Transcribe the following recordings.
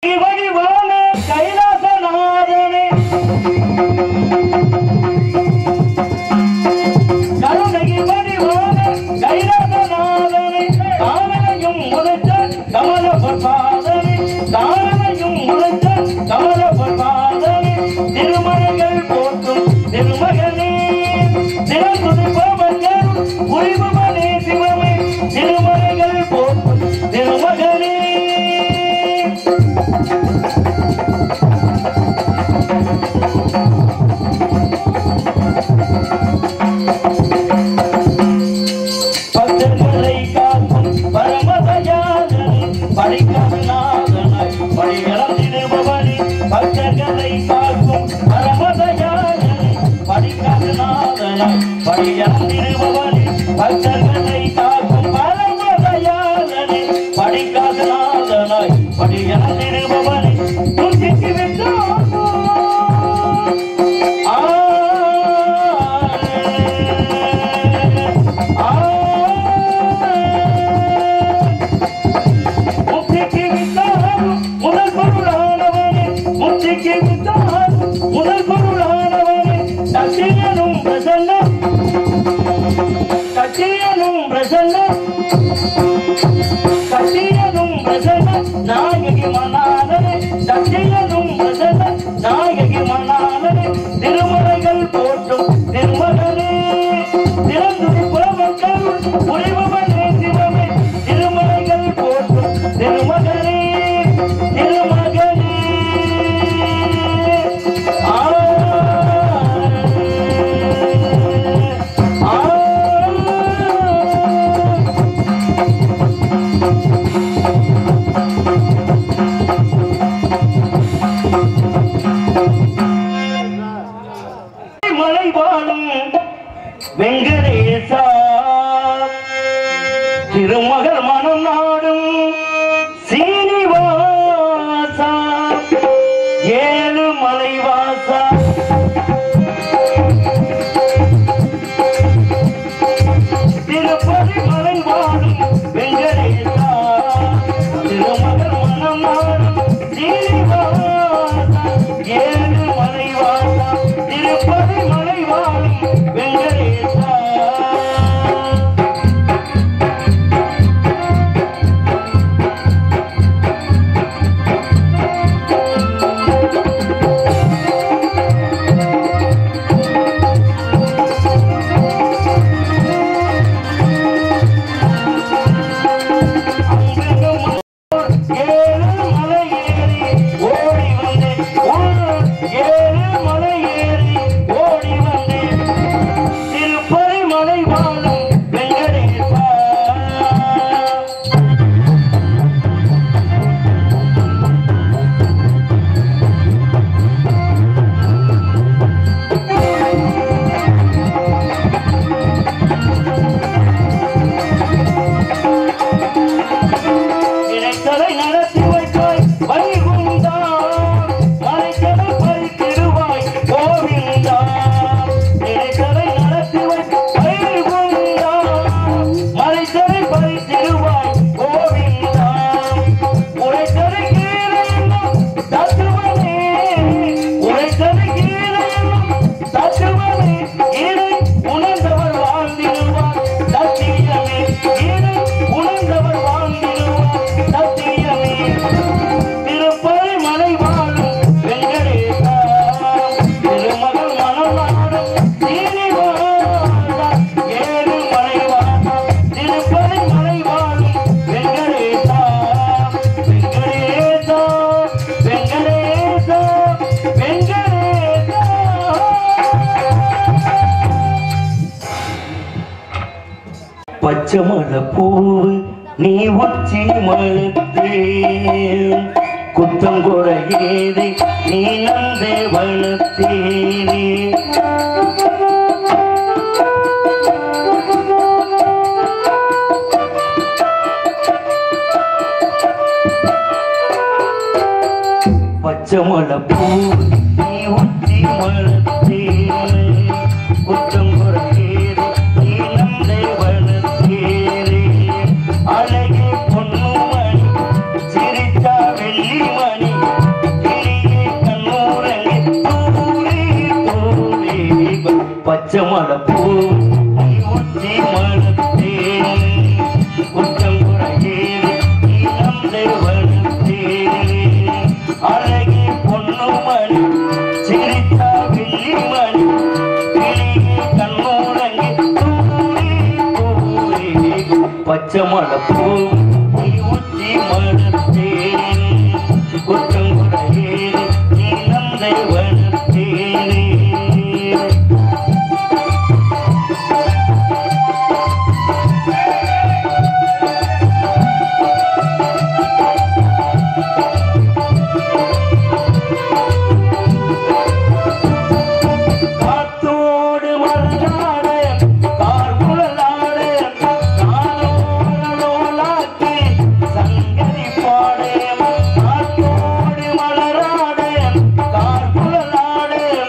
வடிவான கைலாசநாதனே கருணைக்கு வடிவான கைலாசநாதனே காவலையும் உழைத்த கமல பொற்பாதனே காவலையும் உழைத்த கமல பொற்பாதனே திருமலைகள் போற்றும் திருமகனே திருத்துதிப்பவர்கள் உரிபவனே சிவமே திருமலைகள் போற்றும் திருமகனே பக்தர்களை காக்கும் பரமதயாளனே படிக்கநாதனாய் படிகளந்திடுபவனே பக்தர்களை காக்கும் பரமதயாளனே படிக்கநாதனாய் படிகளந்திடுபவனே பக்தர்களை காக்கும் பரமதயாளனே படிக்கநாதனாய் படிகளந்திடுபவனே துதிக்கு விட்டோம் முத்திக்கு வித்தார் முதல் பொருளானவனே முத்திக்கு வித்தார் முதல் பொருளானவனே சத்தியனும் பிரசன்னம் சத்தியனும் பிரசன்னம் சத்தியனும் பிரசன்னம் நாயகி மனாதனே சத்தியனும் பிரசன்னம் நாயகி மனாதனே திருமலைகள் போற்றும் திருமகனே திறந்து புலமக்கள் உரிமவனே சிவமே திருமலைகள் போற்றும் திருமகனே திருமகனே ஆ ஆ மலை வாழும் வெங்கடேசா திருமகள் மனம் நாடும் சீனிவாசா ஏழு மலைவாசா திருப்பதி மலை வாழும் வெங்கடேசா திருமகள் மனம் நாடும் சீனிவாசா ஏழு மலைவாசா திருப்பதி மலை வாழும் வெங்கடேசா ஏழு மலை ஏறி ஓடி வந்தேன் ஏழு மலை ஏறி ஓடி வந்தேன் திருப்பதி மலை வாழும் வெங்கடேசா நினைத்ததை நடத்தி வைத்தாய் வைகுந்தா மலைக்கதை பறித்திடுவாய் கோவிந்தா நினைத்ததை நடத்தி வைத்தாய் வைகுந்தா மலைக்கதை பறித்திடுவாய் கோவிந்தா உரைத்ததை கீழென்னும் தத்துவமே உரைத்ததை கீழென்னும் தத்துவமே இதை உணர்ந்தவர் வாழ்ந்திடுவார் சத்தியமே இதை உணர்ந்தவர் வாழ்ந்திடுவார் சத்தியமே திருப்பதி மலை வாழும் வெங்கடேசா திருமகள் மனம் வாழும் சீனிவாசா ஏழு மலை வாழும் திருப்பதி மலை வாழும் வெங்கடேசா வெங்கடேசா வெங்கடேசா வெங்கடேசா பச்சை மலை பூவு நீ உச்சி மலத்தே குத்தம் குறையேது நீ நந்தே வளர்த்தேனே பச்சை மலை பூவு நீ உச்சி மலத்தேனே குத்தம் குறையேது நீ நந்தே வளர்த்தேனே அழகே பொன்னுமணி சிரித்தா வெள்ளிமணி மலை பூ நீ உச்சி மலர்த்தேனே குற்றம் குறையேது நீ நந்தை வளர்த்தேனே காத்தோடு மலராட கார்குழலாட காதோரலோலாக்கி சங்கரி பாட காத்தோடு மலராட கார்குழலாட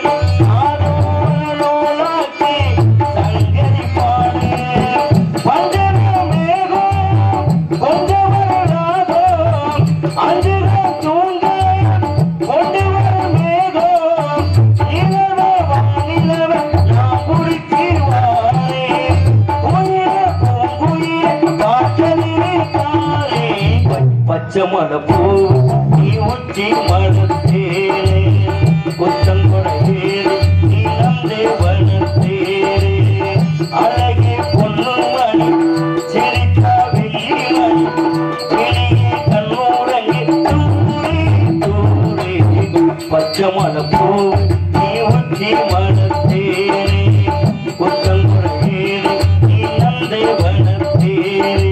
காதோரலோலாக்கி சங்கரி பாட பஞ்சம மேகம் கொஞ்சம் வராதோ அஞ்சுக தூங்க கொண்டு வர மேகம் நிலவ வானிலவ நான் குடிக்கு வாரே உயிர பூங்குயிர காற்றலிலே காரே பச்சை மலை பூ நீ உச்சி மலத்தேரே குத்தம் கொடையேறு நீ நந்தே வனத்தேரே அழகே பொண்ணு மணி சிரிக்கா வெள்ளி மணி வெளியே கண்ணூரங்கி தூரே தூரே பச்சை மலை பூ நீ உச்சி மலத்தேரே குத்தம் கொடையேறு நீ நந்தே வனத்தேரே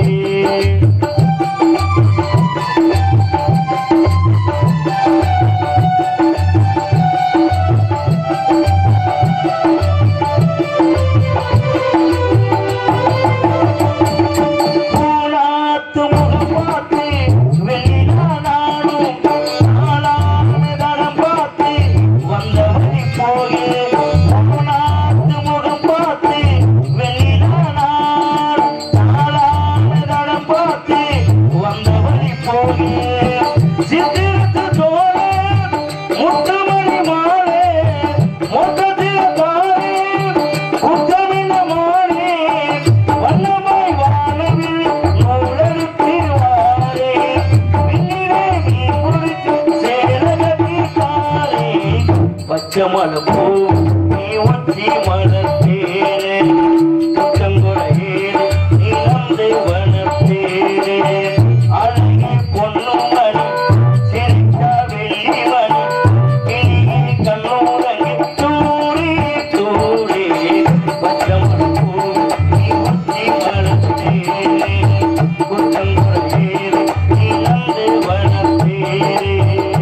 பூனாத்து முகம் பார்த்து வெளியிலா நானும் நாளான தடம் பார்த்து வந்தவரை போயே பூனாத்து முகம் பார்த்து வெளியிலா நான் நாளான தடம் பார்த்து வந்தவரை போயே சித்திரத்து தோழே முத்துமணி மாலே மொத்தத்தில் தாரே குத்தமில்ல மாலே வண்ணமாய் வானவில் நூலெடுத்து வாரே விண்ணிலே நீ குளித்து சேரகத்தி தாரே பச்சை மலை பூ நீ ஒற்றி மலத்தேரே குற்றங்குறையேறு நீ நந்து வனத்தேரே அழகி பொண்ணு மணி சிரிக்கா வெள்ளி மணி கிளியே கண்ணூரங்கி தூரி தூரி பச்சை மலை பூ நீ ஒற்றி மலத்தேரே குற்றங்குறையேறு நீ நந்து வனத்தேரே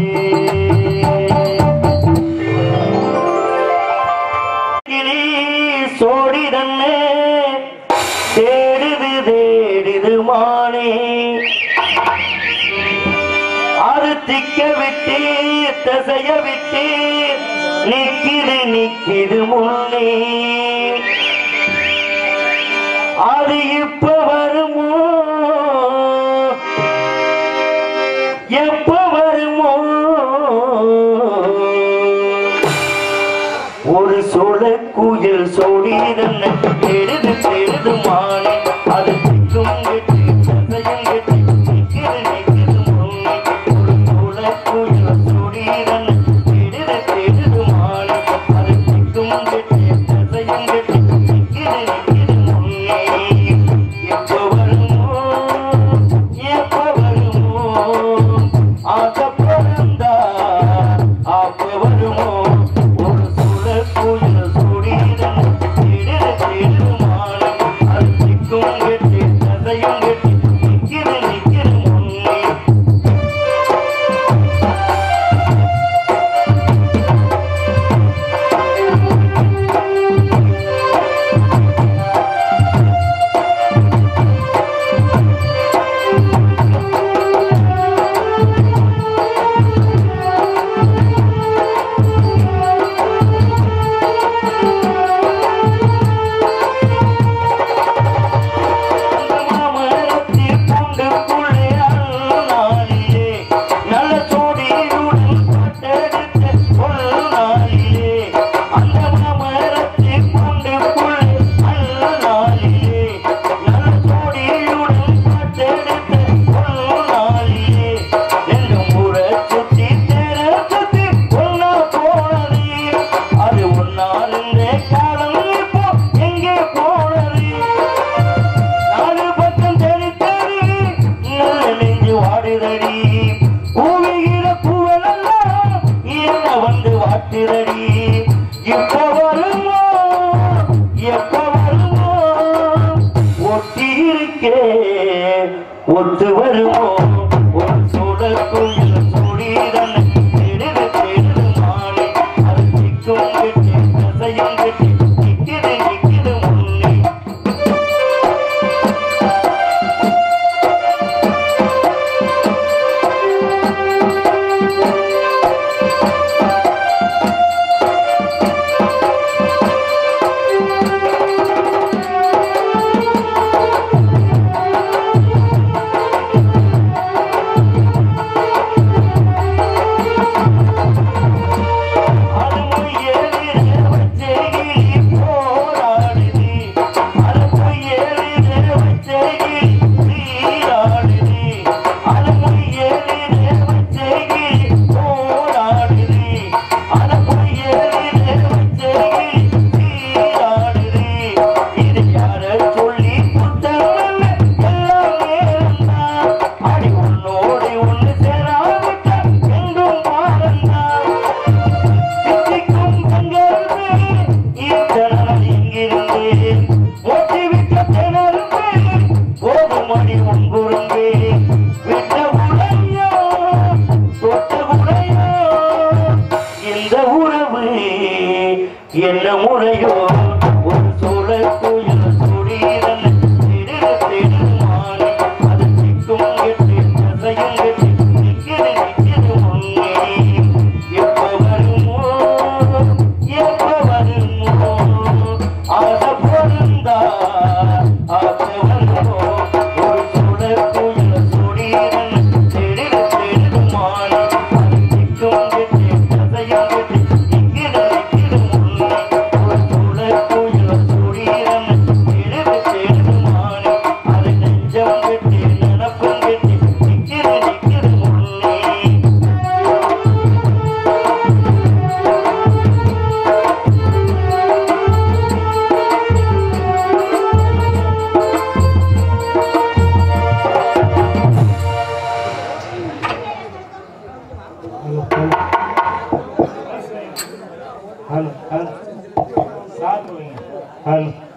கிளி சோடி தன்னை தேடுது தேடுது மானே அது திக்க விட்டு தசைய விட்டு நிக்கிது நிக்கிது முன்னே அது இப்ப வருமோ எப்ப வருமோ ஒரு சோழ குயில் சோடிதன்ன எழுது எழுது மாலை அது திக்கும் கெட்டி சதையும் கெட்டி நிற்கிறது நிற்கிறது முன்னே ஒரு சோழ குயில் சோடிதன்ன எழுது எழுது மாலை அது திக்கும் கெட்டி சதையும் கெட்டி நிற்கிறது நிற்கிறது முன்னே எப்ப வருமோ எப்ப வருமோ ஆசை பிறந்தா ஆப்ப வருமோ ஒரு சுட குயில் சுடிதன் திடீர் திடீர் மாலை அது திக்கும் என்ன முறையோ ஒரு சோழ கோயில் சுடீரன் திடீர் திடீர் மாலை அது சிக்கும் கெட்டு தசையும் கெட்டு நிக்கிது நிக்கிது முன்னே எப்ப வருமோ எப்ப வருமோ ஆசை பொருந்தா ஆசை வருமோ ஒரு சோழ கோயில் சுடீரன் திடீர் திடீர் மாலை அது சிக்கும் கெட்டு தசையும் கெட்டு நிக்கிது நிக்கிது முன்னே ஒரு சோழ கோயில் சுடீரன் திடீர் திடீர் மாலை அது நெஞ்சம் கெட்டு நினப்பும் கெட்டு நிக்கிது நிக்கிது முன்னே हेलो हेलो साथ में हेलो